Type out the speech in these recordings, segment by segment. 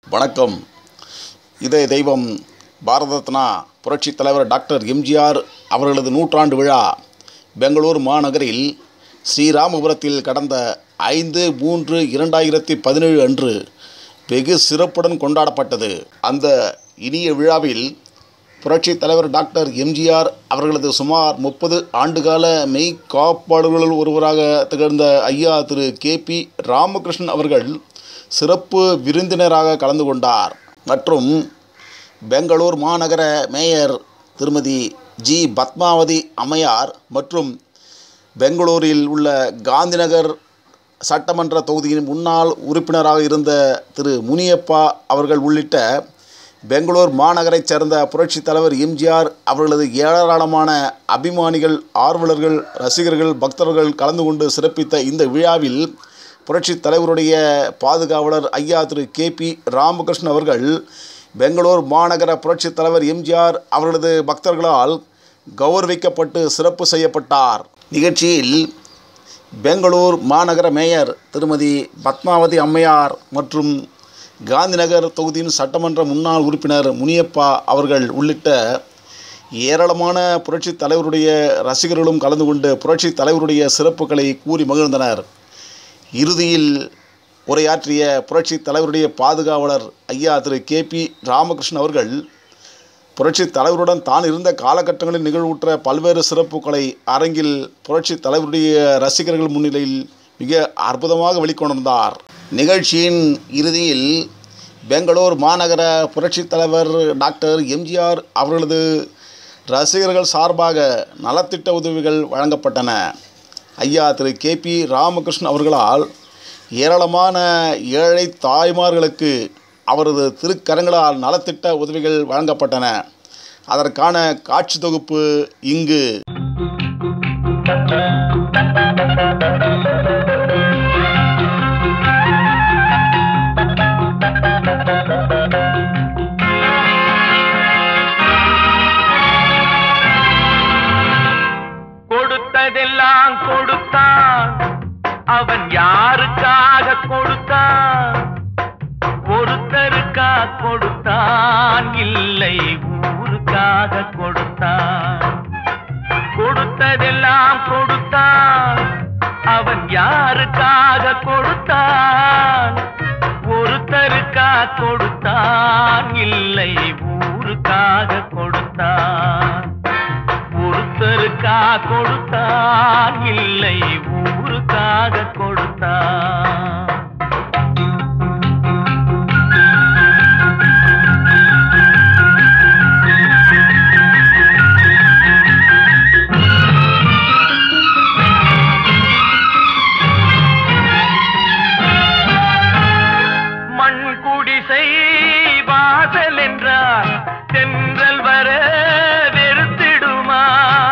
வணக்கம் இதய தெய்வம் பாரத ரத்னா புரட்சித் தலைவர் டாக்டர் எம்ஜிஆர் அவர்களது நூற்றாண்டு விழா பெங்களூர் மாநகரில் ஸ்ரீராமபுரத்தில் கடந்த ஐந்து மூன்று இரண்டாயிரத்தி பதினேழு அன்று வெகு சிறப்புடன் கொண்டாடப்பட்டது அந்த இனிய விழாவில் புரட்சித் தலைவர் டாக்டர் எம்ஜிஆர் அவர்களது சுமார் முப்பது ஆண்டுகால மெய் காப்பாளர்களுள் ஒருவராக திகழ்ந்த ஐயா திரு கே பி ராமகிருஷ்ணன் அவர்கள் சிறப்பு விருந்தினராக கலந்து கொண்டார் மற்றும் பெங்களூர் மாநகர மேயர் திருமதி ஜி பத்மாவதி அம்மையார் மற்றும் பெங்களூரில் உள்ள காந்திநகர் சட்டமன்ற தொகுதியின் முன்னாள் உறுப்பினராக இருந்த திரு முனியப்பா அவர்கள் உள்ளிட்ட பெங்களூர் மாநகரைச் சேர்ந்த புரட்சித் தலைவர் எம்ஜிஆர் அவர்களது ஏராளமான அபிமானிகள் ஆர்வலர்கள் ரசிகர்கள் பக்தர்கள் கலந்து கொண்டு சிறப்பித்த இந்த விழாவில் புரட்சித் தலைவருடைய பாதுகாவலர் ஐயா திரு கே பி ராமகிருஷ்ணன் அவர்கள் பெங்களூர் மாநகர புரட்சித் தலைவர் எம்ஜிஆர் அவர்களது பக்தர்களால் கௌரவிக்கப்பட்டு சிறப்பு செய்யப்பட்டார் நிகழ்ச்சியில் பெங்களூர் மாநகர மேயர் திருமதி பத்மாவதி அம்மையார் மற்றும் காந்திநகர் தொகுதியின் சட்டமன்ற முன்னாள் உறுப்பினர் முனியப்பா அவர்கள் உள்ளிட்ட ஏராளமான புரட்சித் தலைவருடைய ரசிகர்களும் கலந்து கொண்டு புரட்சித் தலைவருடைய சிறப்புகளை கூறி மகிழ்ந்தனர் இறுதியில் உரையாற்றிய புரட்சித் தலைவருடைய பாதுகாவலர் ஐயா திரு கே பி ராமகிருஷ்ணன் அவர்கள் புரட்சித் தலைவருடன் தான் இருந்த காலகட்டங்களில் நிகழ்வுற்ற பல்வேறு சிறப்புகளை அரங்கில் புரட்சித் தலைவருடைய ரசிகர்கள் முன்னிலையில் மிக அற்புதமாக வெளிக்கொணர்ந்தார் நிகழ்ச்சியின் இறுதியில் பெங்களூர் மாநகர புரட்சித் தலைவர் டாக்டர் எம்ஜிஆர் அவர்களது ரசிகர்கள் சார்பாக நலத்திட்ட உதவிகள் வழங்கப்பட்டன ஐயா திரு கே பி ராமகிருஷ்ணன் அவர்களால் ஏராளமான ஏழை தாய்மார்களுக்கு அவரது திருக்கரங்களால் நலத்திட்ட உதவிகள் வழங்கப்பட்டன அதற்கான காட்சி தொகுப்பு இங்கு கொடுத்ததெல்லாம் கொடுத்தான் அவன் யாருக்காக கொடுத்தான் ஒருத்தருக்கா கொடுத்தான் இல்லை ஊருக்காக கொடுத்தான் கொடுத்ததெல்லாம் கொடுத்தான் அவன் யாருக்காக கொடுத்தான் ஒருத்தருக்கா கொடுத்தான் இல்லை ஊருக்காக கொடுத்தான் ஒருத்தருக்கா கொடுத்தான் இல்லை ஊருக்காக கொடுத்தான் மண் குடிசை வாசல் என்றார் தென்றல் வர வெறுத்திடுமா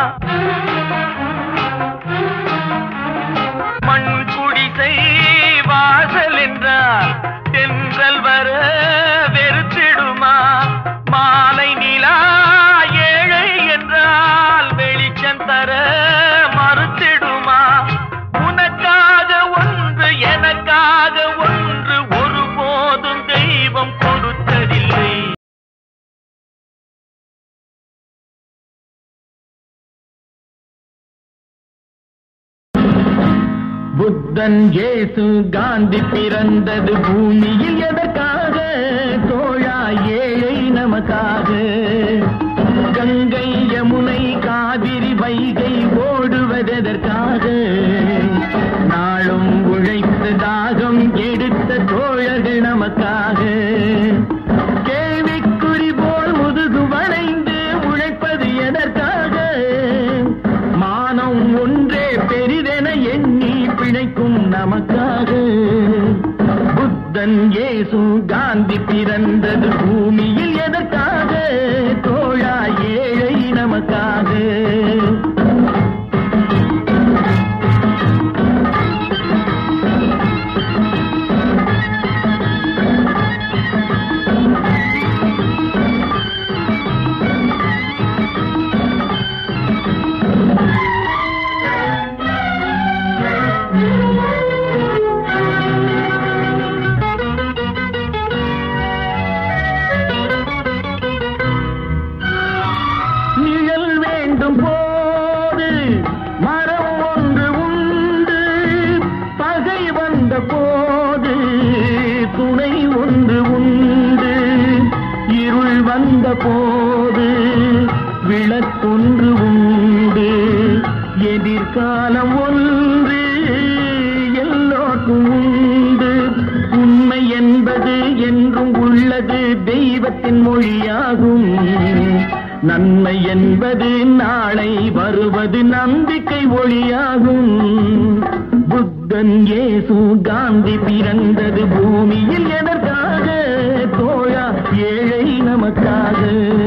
மண் குடிசை வாசல் என்றார் தென்றல் வர வெறுத்திடுமா மாலை நிலா ஏழை என்றால் வெளிச்சம் தர மறுத்திடுமா உனக்காக ஒன்று எனக்காக ஒன்று ஒருபோதும் தெய்வம் கொடுத்ததில்லை புத்தன் இயேசு காந்தி பிறந்தது பூமியில் எதற்காக தோழா ஏழை நமக்காக கங்கை யமுனை காவிரி வைகை ஓடுவதற்காக நாளும் உழைத்து தாகம் எடுத்த தோழர்கள் நமக்காக கேள்விக்குறி போல் முதுகு வளைந்து உழைப்பது எதற்காக மானம் ஒன்றே பெரிதென எண்ணி பிழைக்கும் நமக்காக புத்தன் இயேசு காந்தி பிறந்தது பூமியில் எதற்காக தோழா ஏழை நமக்காக போது விளக்கொன்று உண்டு எதிர்காலம் ஒன்று எல்லோருக்கும் உண்டு உண்மை என்பது என்றும் உள்ளது தெய்வத்தின் மொழியாகும் நன்மை என்பது நாளை வருவது நம்பிக்கை ஒளியாகும் புத்தன் இயேசு காந்தி பிறந்தது பூமியில் எதற்காக தோழா ஏழை நமக்காக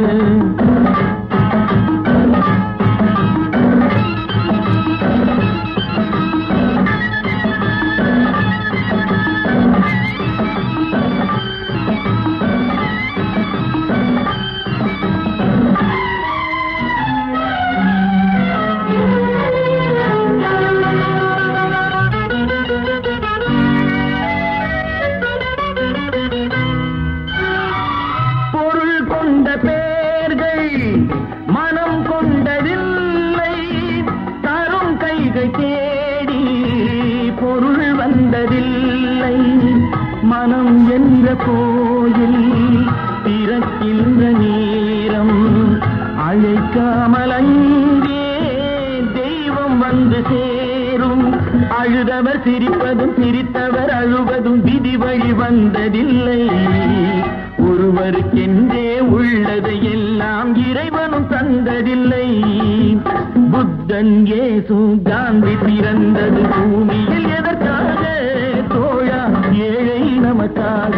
பொருள் கொண்ட பேர்கள் மனம் கொண்டதில்லை தரும் கைகள் தேடி பொருள் வந்ததில்லை மனம் என்ற கோயில் பிறக்கின்ற நேரம் அழைக்காமல் அங்கே தெய்வம் வந்து சேரும் அழுதவர் சிரிப்பதும் சிரித்தவர் அழுவதும் விதி வழி வந்ததில்லை ஒருவருக்கென்றே உள்ளதை எல்லாம் இறைவனும் தந்ததில்லை புத்தன் இயேசு காந்தி பிறந்தது பூமியில் எதற்காக தோழா ஏழை நமக்காக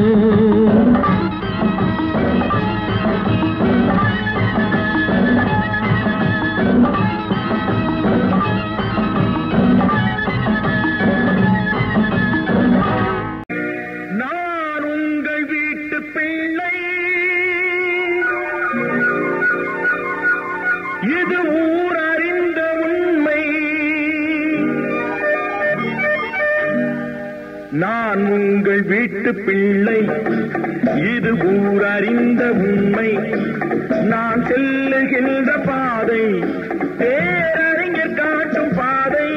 நான் உங்கள் வீட்டு பிள்ளை இது ஊர் அறிந்த உண்மை நான் உங்கள் வீட்டு பிள்ளை இது ஊர் அறிந்த உண்மை நான் செல்லுகின்ற பாதை பேரறிஞர் காட்டும் பாதை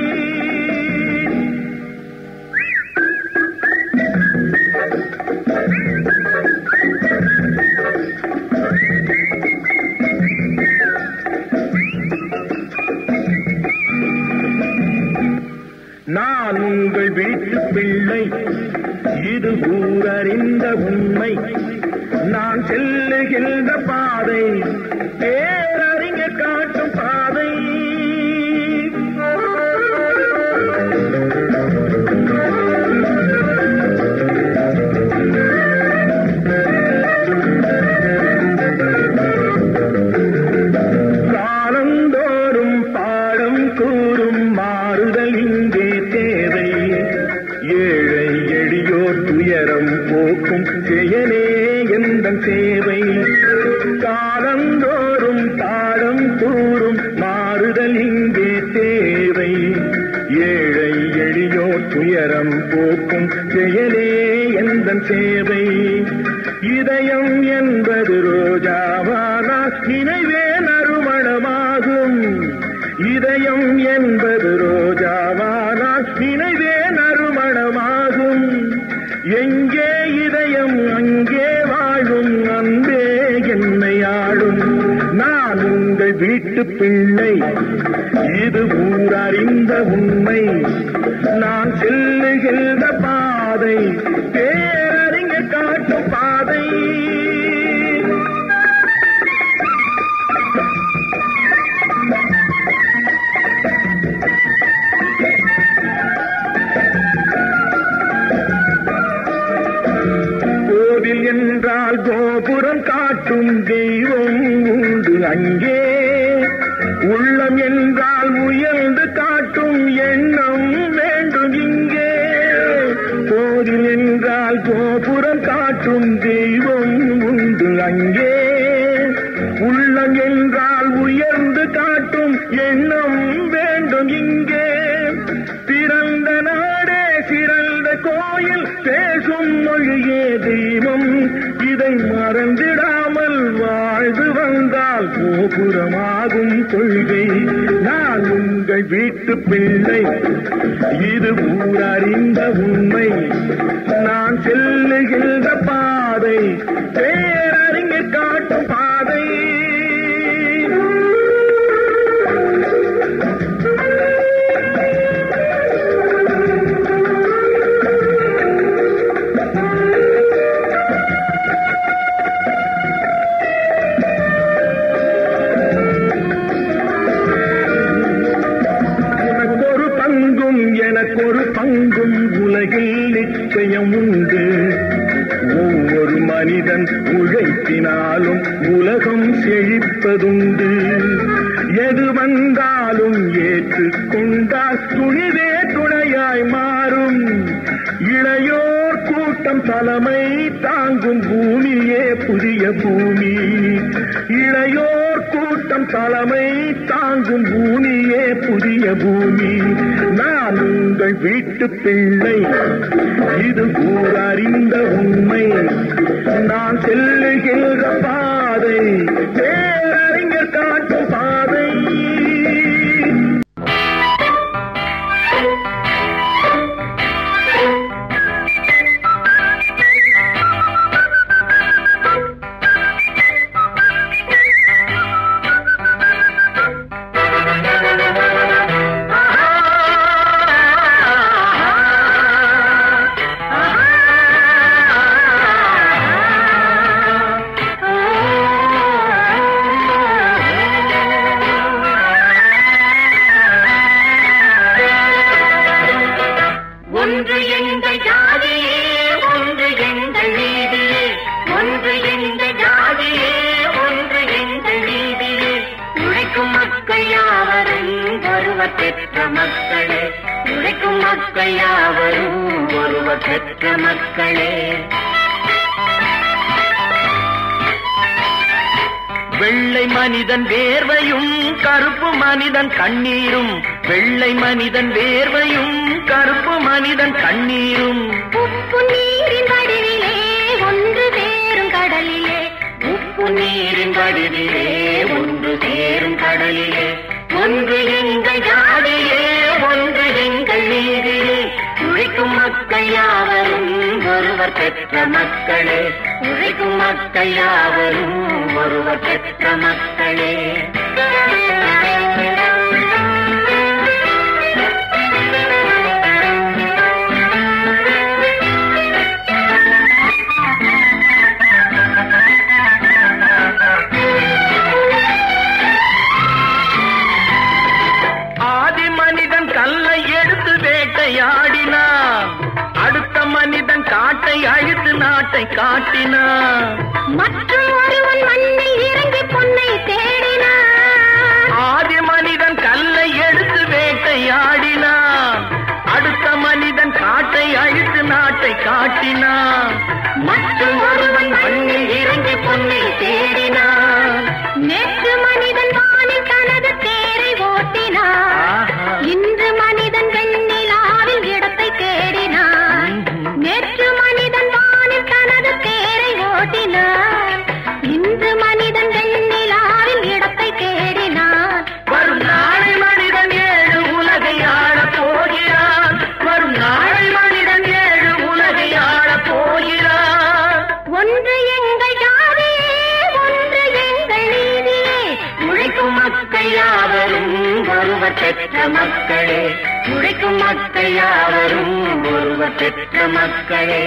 நான் உங்கள் வீட்டு பிள்ளை இது ஊரறிந்த உண்மை நான் செல்லுகின்ற பாதை பேரறிஞர் காட்டும் பாதை காலந்தோறும் பாடம் கூறும் மாறுதல் இங்கே தேவை ஏழை எளியோர் துயரம் போக்கும் செயலே எந்த சேவை காலந்தோறும் பாடம் கூறும் மாறுதல் இங்கே தேவை ஏழை எளியோர் துயரம் போக்கும் செயலே எந்த சேவை இதயம் என்பது ரோஜாவானால் நினைவே நறுமணமாகும் இதயம் என்பது ரோஜாவானால் நினைவே நறுமணமாகும் எங்கே இதயம் அங்கே வாழும் அன்பே என்னை ஆளும் நான் உங்கள் வீட்டு பிள்ளை இது ஊரறிந்த உண்மை நான் செல்லுகின்ற பாதை பேரறிஞர் காட்டும் பாதை கோவில் என்றால் கோபுரம் காட்டும் தெய்வம் உண்டு அங்கே உள்ளம் என்றால் உயர்ந்து காட்டும் எண்ணம் வேண்டும் இங்கே கோவில் என்றால் கோபுரம் காட்டும் தெய்வம் உண்டு அங்கே உள்ளம் என்றால் உயர்ந்து காட்டும் எண்ணம் வேண்டும் இங்கே பிறந்த நாடே சிறந்த கோயில் பேசும் மொழியே தெய்வம் இதை மறந்திடாமல் வாழ்ந்து வந்தால் கோபுரமாகும் கொள்கை நான் உங்கள் வீட்டு பிள்ளை இது ஊரறிந்த உண்மை நான் செல்லுகின்ற பாதை பேரறிஞர் காட்டும் பாதை உழைப்பினாலும் உலகம் செழிப்பதுண்டு எது வந்தாலும் ஏற்றுக்கொண்டால் துணிவே துணையாய் மாறும் இளையோர் கூட்டம் தலைமை தாங்கும் பூமியே புதிய பூமி இளையோர் கூட்டம் தலைமை தாங்கும் பூமியே புதிய பூமி நான் உங்கள் வீட்டு பிள்ளை இது ஊர் அறிந்த உண்மை நான் செல்லுகின்ற பாதை பேரறிஞர் காட்டும் பாதை ஒன்று எங்கள் ஜாதியே ஒன்று எங்கள் நீதியே ஒன்று எங்கள் ஜாதியே ஒன்று எங்கள் நீதியே உழைக்கும் மக்கள் யாவரும் ஒருவர் பெற்ற மக்களே உழைக்கும் மக்கள் யாவரும் ஒருவர் பெற்ற மக்களே வெள்ளை மனிதன் வேர்வையும் கருப்பு மனிதன் கண்ணீரும் வெள்ளை மனிதன் வேர்வையும் கருப்பு மனிதன் கண்ணீரும் உப்பு நீரின் வடிவிலே ஒன்று சேரும் கடலிலே உப்பு நீரின் வடிவிலே ஒன்று சேரும் கடலிலே ஒன்று எங்கள் ஜாதியே ஒன்று எங்கள் நீதியே உழைக்கும் மக்கள் யாவரும் ஒருவர் பெற்ற மக்களே உழைக்கும் மக்கள் யாவரும் ஒருவர் பெற்ற மக்களே ஆதி மனிதன் கல்லை எடுத்து வேட்டையாடினான் அடுத்த மனிதன் காட்டை அழித்து நாட்டை காட்டினான் மற்றும் ஒருவன் மண்ணில் இறங்கி பொன்னை தேடினான் ஆதி மனிதன் கல்லை எடுத்து வேட்டையாடினான் அடுத்த மனிதன் காட்டை அழித்து நாட்டை காட்டினான் மற்றும் ஒருவன் மண்ணில் இறங்கி பொன்னை தேடினான் நேற்று மனிதன் வானில் தனது தேரை ஓட்டினான் ஆஹா. இன்று மனிதன் வெண்ணிலாவில் இடத்தை தேடினான் நேற்று மனிதன் வானில் தனது தேரை ஓட்டினான் இன்று மனிதன் வெண்ணிலாவில் இடத்தை தேடினான் வரும் நாளை மனிதன் ஏழு உலகை ஆளப் போகிறான் வரும் நாளை மனிதன் ஏழு உலகை ஆளப் போகிறான் ஒன்று எங்கள் ஜாதியே ஒன்று எங்கள் நீதியே உழைக்கும் மக்கள் யாவரும் ஒருவர் பெற்ற மக்களே உழைக்கும் மக்கள் யாவரும் ஒருவர் பெற்ற மக்களே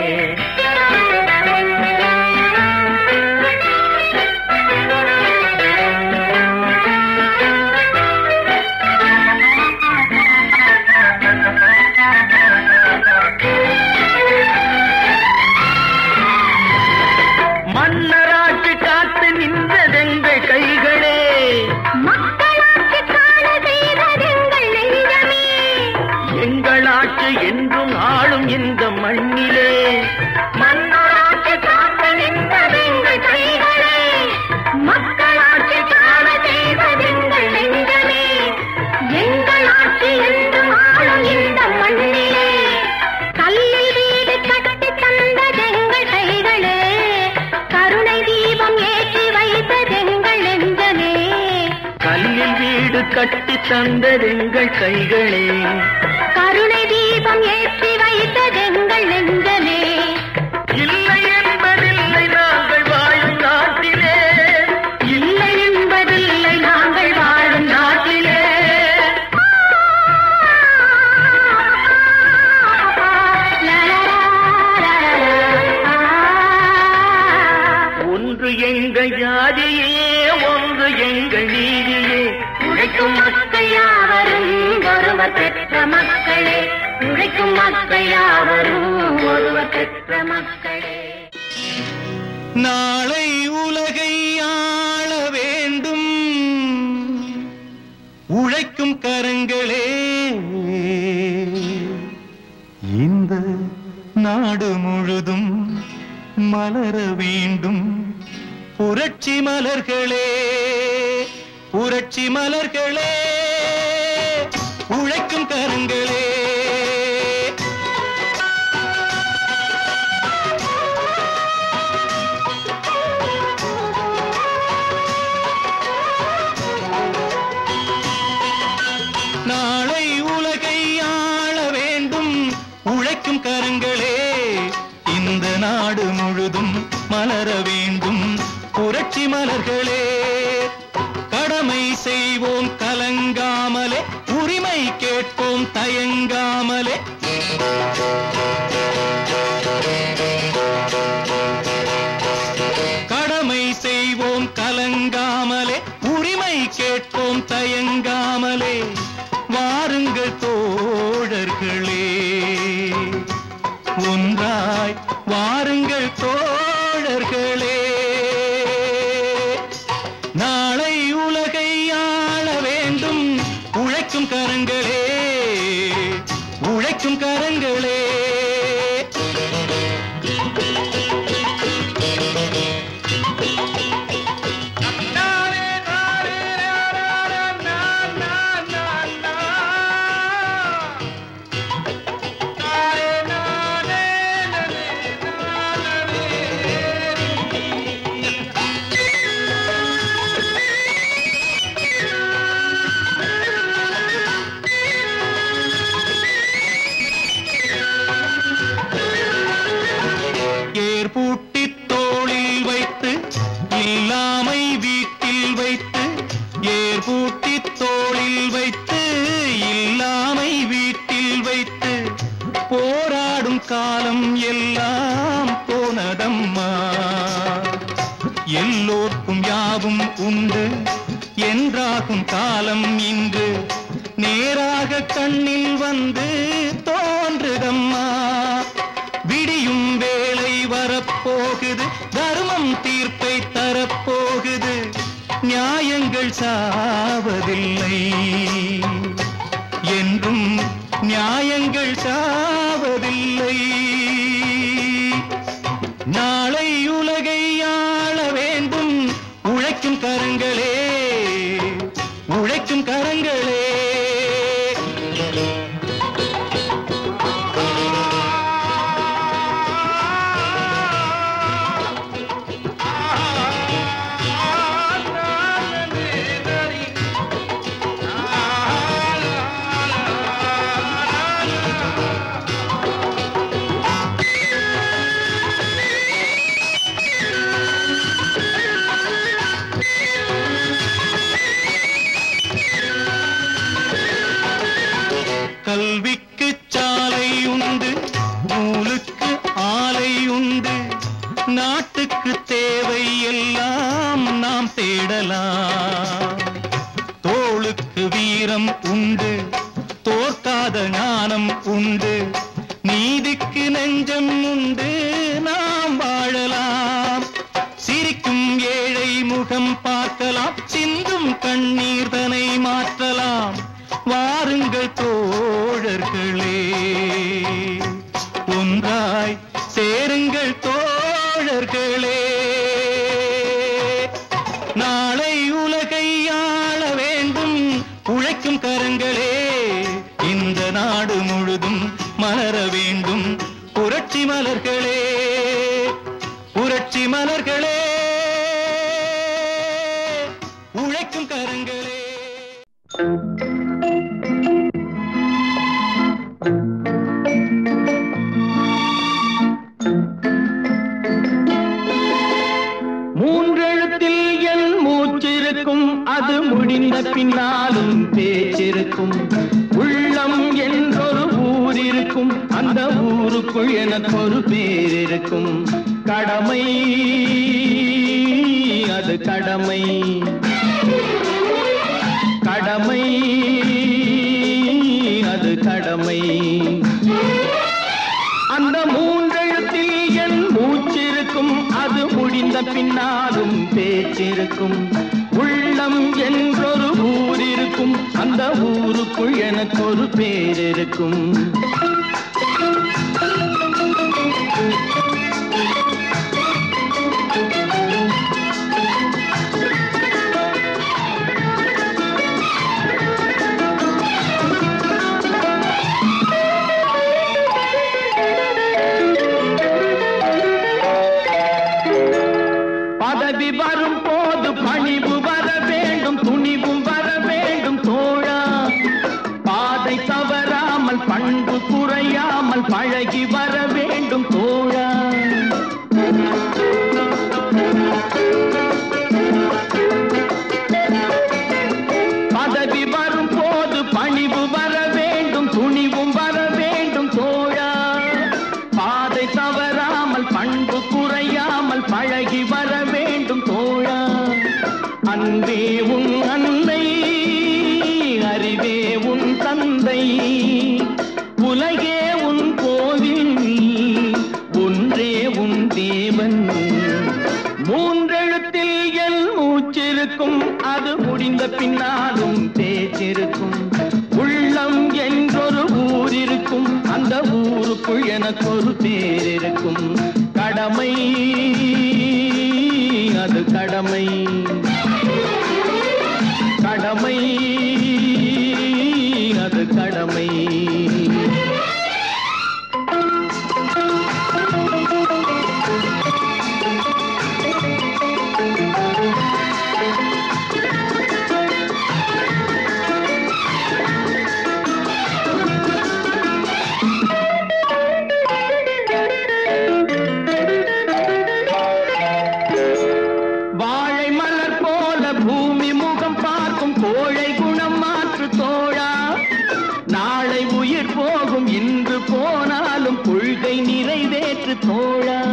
மன்னராட்சி காத்து நின்றதெங்கள் கைகளே மக்களாட்சி காண செய்ததெங்கள் நெஞ்சமே எங்கள் ஆட்சி என்றும் ஆளும் இந்த மண்ணிலே மன்னராட்சி காக்க நின்றதெங்கள் கைகளே மக்களாட்சி காண செய்ததெங்கள் நெஞ்சமே எங்கள் ஆட்சி என்றும் ஆளும் இந்த மண்ணிலே கல்லில் வீடு கட்டி தந்ததெங்கள் கைகளே கருணை தீபம் ஏற்றி வைத்ததெங்கள் நெஞ்சமே கல்லில் வீடு கட்டி தந்ததெங்கள் கைகளே கருணை தீபம் ஏற்றி வைத்ததெங்கள் நெஞ்சமே இல்லை என்பதில்லை நாங்கள் வாழும் நாட்டிலே இல்லை என்பதில்லை நாங்கள் வாழும் நாட்டிலே ஒன்று எங்கள் ஜாதியே ஒன்று எங்கள் நீதியே உழைக்கும் மக்கள் யாவரும் ஒருவர் பெற்ற மக்களே உழைக்கும் மக்கள் யாவரும் ஒருவர் பெற்ற மக்களே நாளை உலகை ஆள வேண்டும் உழைக்கும் கரங்களே இந்த நாடு முழுதும் மலர வேண்டும் புரட்சி மலர்களே புரட்சி மலர்களே உழைக்கும் கரங்களே நாளை உலகை ஆள வேண்டும் உழைக்கும் கரங்களே இந்த நாடு முழுதும் மலர வேண்டும் புரட்சி மலர்களே கடமை செய்வோம் கலங்காமலே உரிமை கேட்போம் தயங்காமலே கடமை செய்வோம் கலங்காமலே உரிமை கேட்போம் தயங்காமலே வாருங்கள் தோழர்களே ஒன்றாய் வாருங்கள் தோழர்களே நாளை உலகை ஆள வேண்டும் உழைக்கும் கரங்களே உழைக்கும் கரங்களே ஏர் பூட்டி தோளில் வைத்து இல்லாமை வீட்டில் வைத்து ஏர் பூட்டி தோளில் வைத்து இல்லாமை வீட்டில் வைத்து போராடும் காலம் எல்லாம் போனதம்மா எல்லோர்க்கும் யாவும் உண்டு என்றாகும் காலம் இன்று நேராக கண்ணில் வந்து தோன்றுதம்மா விடியும் வேளை வரப்போகுது தர்மம் தீர்ப்பை தரப்போகுது நியாயங்கள் சாவதில்லை என்றும் நியாயங்கள் சாவதில்லை நாளை உலகை ஆள வேண்டும் உழைக்கும் கரங்களே உழைக்கும் கரங்களே கல்விக்கு சாலை உண்டு நூலுக்கு ஆலை உண்டு நாட்டுக்கு தேவை எல்லாம் நாம் தேடலாம் தோளுக்கு வீரம் உண்டு தோற்காத ஞானம் உண்டு நீதிக்கு நெஞ்சம் உண்டு நாம் வாழலாம் சிரிக்கும் ஏழை முகம் பார்க்கலாம் சிந்தும் கண்ணீர் தனை மாற்றலாம் வாருங்கள் தோழர்களே ஒன்றாய் சேருங்கள் தோழர்களே நாளை உலகை ஆள வேண்டும் உழைக்கும் கரங்களே இந்த நாடு முழுதும் மலர வேண்டும் புரட்சி மலர்களே புரட்சி மலர்களே உழைக்கும் கரங்களே மூன்றெழுத்தில் என் மூச்சிருக்கும் அது முடிந்த பின்னாலும் பேச்சிருக்கும் உள்ளம் என்றொரு ஊர் இருக்கும் அந்த ஊருக்குள் எனக்கு ஒரு பேர் இருக்கும் கடமை அது கடமை கடமை அது கடமை அந்த மூன்றெழுத்தில் என் மூச்சிருக்கும் அது முடிந்த பின்னாலும் பேச்சிருக்கும் உள்ளம் என்றொரு ஊர் இருக்கும் அந்த ஊருக்குள் எனக்கு ஒரு பேர் இருக்கும் பதவி வரும் போது பணிவு வர வேண்டும் துணிவும் வர வேண்டும் தோழா பாதை தவறாமல் பண்பு குறையாமல் பழகி வர வேண்டும் தோழா பதவி வரும் போது பணிவு வர வேண்டும் துணிவும் வர வேண்டும் தோழா பாதை தவறாமல் பண்பு குறையாமல் பழகி வர வேண்டும் தோழா அன்பே உன் அன்னை அறிவே உன் தந்தை உலகே உன் கோவில் ஒன்றே உன் தேவன் மூன்றெழுத்தில் என் மூச்சிருக்கும் அது முடிந்த பின்னாலும் பேச்சிருக்கும் உள்ளம் என்றொரு ஊர் இருக்கும் அந்த ஊருக்குள் எனக்கு ஒரு பேர் இருக்கும் கடமை அது கடமை கடமை அது கடமை வாழை மலர் போல பூமி முகம் பார்க்கும் கோழை குணம் மாற்று தோழா நாளை உயிர் போகும் இன்று போனாலும் கொள்கை நிறைவேற்று தோழா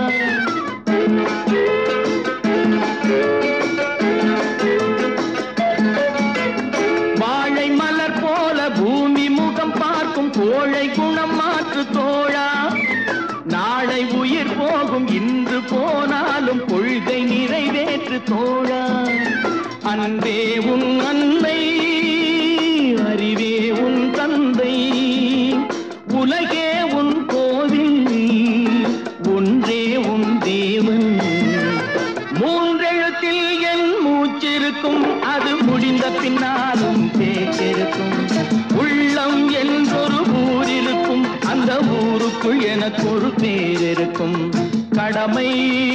வாழை மலர் போல பூமி முகம் பார்க்கும் கோழை குணம் மாற்று தோழா நாளை உயிர் போகும் இன்று போனாலும் கொள்கை நிறைவேற்று தோழா அன்பே உன் அன்னை அறிவே உன் தந்தை உலகே உன் கோவில் ஒன்றே உன் தேவன் மூன்றெழுத்தில் என் மூச்சிருக்கும் அது முடிந்த பின்னாலும் பேச்சிருக்கும் உள்ளம் என்றொரு ஊர் இருக்கும் அந்த ஊருக்குள் எனக்கு ஒரு பேர் இருக்கும் கடமை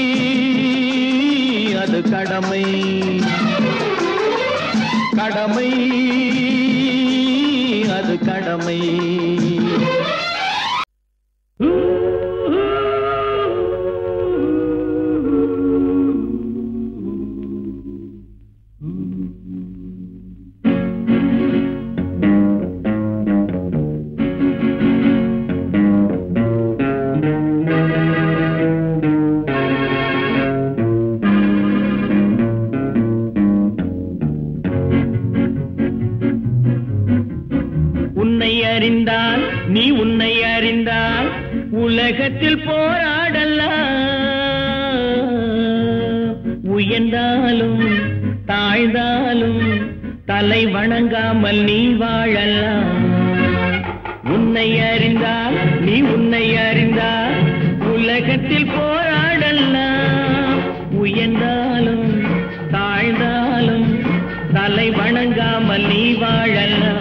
அது கடமை கடமை அது கடமை உன்னை அறிந்தால் நீ உன்னை அறிந்தால் உலகத்தில் போராடலாம் உயர்ந்தாலும் தாழ்ந்தாலும் தலை வணங்காமல் நீ வாழலாம் உன்னை அறிந்தால் நீ உன்னை அறிந்தால் உலகத்தில் போராடலாம் உயர்ந்தாலும் தாழ்ந்தாலும் தலை வணங்காமல் நீ வாழலாம்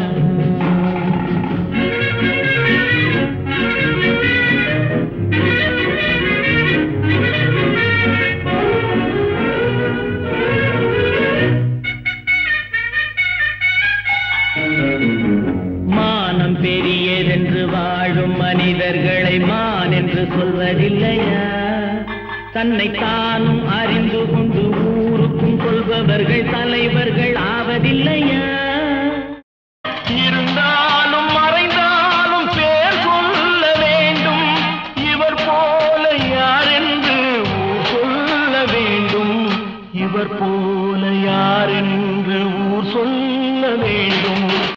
மானம் பெரியதென்று வாழும் மனிதர்களை மான் என்று சொல்வதில்லையா தன்னை தானும் அறிந்து கொண்டு ஊருக்கும் கொள்பவர்கள் தலைவர்கள் ஆவதில்லையா இருந்தாலும் மறைந்தாலும் பேர் சொல்ல வேண்டும் இவர் போல யார் என்று ஊர் சொல்ல வேண்டும் இவர் போல யார் என்று